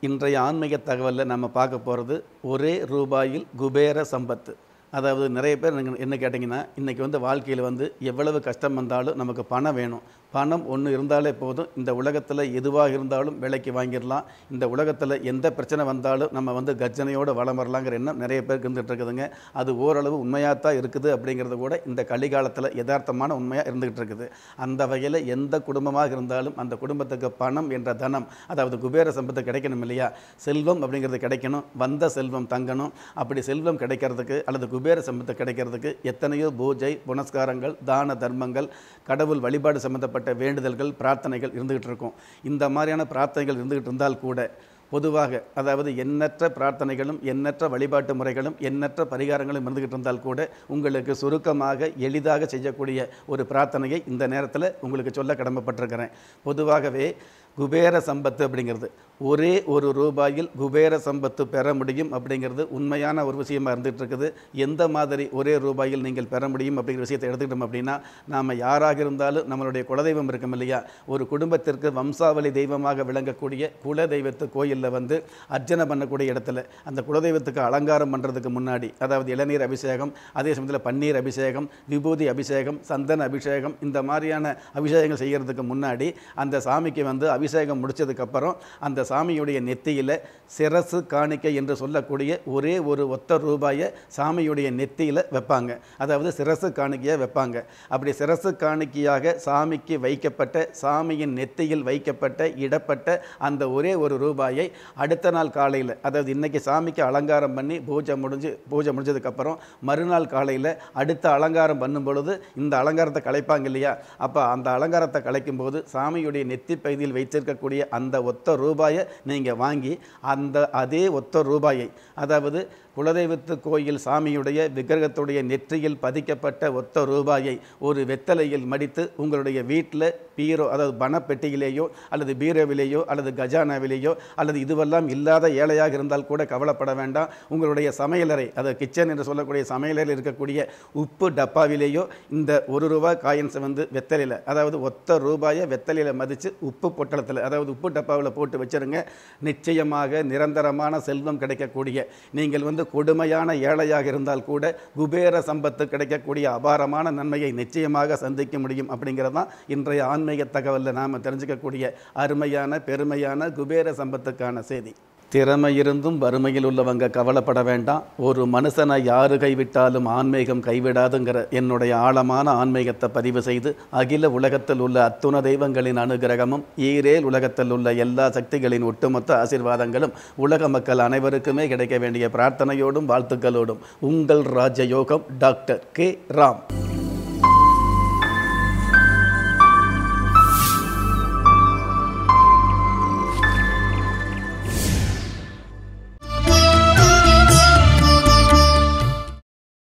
இன்றைய ஆன்மீக தகவலில் நம்ம பார்க்க போகிறது ஒரே ரூபாயில் குபேர சம்பத்து அதாவது நிறைய பேர் நீங்க என்ன கேட்டிங்கன்னா இன்றைக்கி வந்து வாழ்க்கையில் வந்து எவ்வளவு கஷ்டம் வந்தாலும் நமக்கு பணம் வேணும் பணம் ஒன்று இருந்தாலே போதும் இந்த உலகத்தில் எதுவாக இருந்தாலும் விலைக்கு வாங்கிடலாம் இந்த உலகத்தில் எந்த பிரச்சனை வந்தாலும் நம்ம வந்து கர்ஜனையோடு வளம் வரலாங்கிற எண்ணம் நிறைய பேருக்கு இருந்துகிட்டு இருக்குதுங்க அது ஓரளவு உண்மையாக தான் இருக்குது அப்படிங்கிறது கூட இந்த கலிகாலத்தில் யதார்த்தமான உண்மையாக இருந்துகிட்டு இருக்குது அந்த வகையில் எந்த குடும்பமாக இருந்தாலும் அந்த குடும்பத்துக்கு பணம் என்ற தனம் அதாவது குபேர சம்பத்து கிடைக்கணும் இல்லையா செல்வம் அப்படிங்கிறது கிடைக்கணும் வந்த செல்வம் தங்கணும் அப்படி செல்வம் கிடைக்கிறதுக்கு அல்லது குபேர சம்பத்து கிடைக்கிறதுக்கு எத்தனையோ பூஜை புனஸ்காரங்கள் தான தர்மங்கள் கடவுள் வழிபாடு சம்பந்தப்பட்ட வேண்டுதல்கள் பிரார்த்தனைகள் இருந்துகிட்டு இருக்கும் இந்த மாதிரியான பிரார்த்தனைகள் இருந்துகிட்டு இருந்தால் கூட பொதுவாக அதாவது எண்ணற்ற பிரார்த்தனைகளும் எண்ணற்ற வழிபாட்டு முறைகளும் எண்ணற்ற பரிகாரங்களும் இருந்துகிட்டு இருந்தால் கூட உங்களுக்கு சுருக்கமாக எளிதாக செய்யக்கூடிய ஒரு பிரார்த்தனையை இந்த நேரத்தில் உங்களுக்கு சொல்ல கடமைப்பட்டிருக்கிறேன் பொதுவாகவே குபேர சம்பத்து அப்படிங்கிறது ஒரே ஒரு ரூபாயில் குபேர சம்பத்து பெற முடியும் அப்படிங்கிறது உண்மையான ஒரு விஷயமா இருந்துகிட்டு இருக்குது எந்த மாதிரி ஒரே ரூபாயில் நீங்கள் பெற முடியும் அப்படிங்கிற விஷயத்தை எடுத்துக்கிட்டோம் அப்படின்னா நாம் யாராக இருந்தாலும் நம்மளுடைய குலதெய்வம் இருக்கும் இல்லையா ஒரு குடும்பத்திற்கு வம்சாவளி தெய்வமாக விளங்கக்கூடிய குல தெய்வத்து கோயிலில் வந்து அர்ச்சனை பண்ணக்கூடிய இடத்துல அந்த குலதெய்வத்துக்கு அலங்காரம் பண்ணுறதுக்கு முன்னாடி அதாவது இளநீர் அபிஷேகம் அதே சமயத்தில் பன்னீர் அபிஷேகம் விபூதி அபிஷேகம் சந்தன அபிஷேகம் இந்த மாதிரியான அபிஷேகங்கள் செய்கிறதுக்கு முன்னாடி அந்த சாமிக்கு வந்து அபிஷேகம் முடிச்சதுக்கப்புறம் அந்த சாமியுடைய நெத்தியில் சிரசு காணிக்கை என்று சொல்லக்கூடிய ஒரே ஒரு ஒத்த ரூபாயை சாமியுடைய நெத்தியில் வைப்பாங்க அதாவது சிரசு காணிக்கையாக வைப்பாங்க அப்படி சிரசு காணிக்கையாக சாமிக்கு வைக்கப்பட்ட சாமியின் நெத்தியில் வைக்கப்பட்ட இடப்பட்ட அந்த ஒரே ஒரு ரூபாயை அடுத்த நாள் காலையில் அதாவது இன்னைக்கு சாமிக்கு அலங்காரம் பண்ணி பூஜை முடிஞ்சு பூஜை முடிஞ்சதுக்கப்புறம் மறுநாள் காலையில் அடுத்த அலங்காரம் பண்ணும் பொழுது இந்த அலங்காரத்தை கலைப்பாங்க இல்லையா அப்போ அந்த அலங்காரத்தை கலைக்கும் போது சாமியுடைய நெத்தி பகுதியில் வைத்திருக்கக்கூடிய அந்த ஒத்த ரூபாயை நீங்கள் வாங்கி அந்த அதே ஒத்த ரூபாயை அதாவது குலதெய்வத்து கோயில் சாமியுடைய விக்கிரகத்துடைய நெற்றியில் பதிக்கப்பட்ட ஒத்த ரூபாயை ஒரு வெத்தலையில் மடித்து உங்களுடைய வீட்டில் பீரோ அதாவது பணப்பெட்டியிலேயோ அல்லது பீரோவிலேயோ அல்லது கஜானாவிலேயோ அல்லது இதுவெல்லாம் இல்லாத ஏழையாக இருந்தால் கூட கவலைப்பட வேண்டாம் உங்களுடைய சமையலறை அதாவது கிச்சன் என்று சொல்லக்கூடிய சமையலறையில் இருக்கக்கூடிய உப்பு டப்பாவிலேயோ இந்த ஒரு ரூபாய் காயின்ஸை வந்து வெத்தலையில் அதாவது ஒத்த ரூபாயை வெத்தலையில் மதித்து உப்பு பொட்டலத்தில் அதாவது உப்பு டப்பாவில் போட்டு வச்சிருங்க நிச்சயமாக நிரந்தரமான செல்வம் கிடைக்கக்கூடிய நீங்கள் வந்து கொடுமையான ஏழையாக இருந்தால் கூட குபேர சம்பத்து கிடைக்கக்கூடிய அபாரமான நன்மையை நிச்சயமாக சந்திக்க முடியும் அப்படிங்கிறது தான் இன்றைய ஆன்மீக தகவலில் நாம் தெரிஞ்சுக்கக்கூடிய அருமையான பெருமையான குபேர சம்பத்துக்கான செய்தி திறமை இருந்தும் வறுமையில் உள்ளவங்க கவலைப்பட வேண்டாம் ஒரு மனுஷனை யாரு கைவிட்டாலும் ஆன்மீகம் கைவிடாதுங்கிற என்னுடைய ஆழமான ஆன்மீகத்தை பதிவு செய்து அகில உலகத்தில் உள்ள அத்துண தெய்வங்களின் அனுகிரகமும் ஈரேல் உலகத்தில் உள்ள எல்லா சக்திகளின் ஒட்டுமொத்த ஆசீர்வாதங்களும் உலக மக்கள் அனைவருக்குமே கிடைக்க வேண்டிய பிரார்த்தனையோடும் வாழ்த்துக்களோடும் உங்கள் ராஜயோகம் டாக்டர் கே ராம்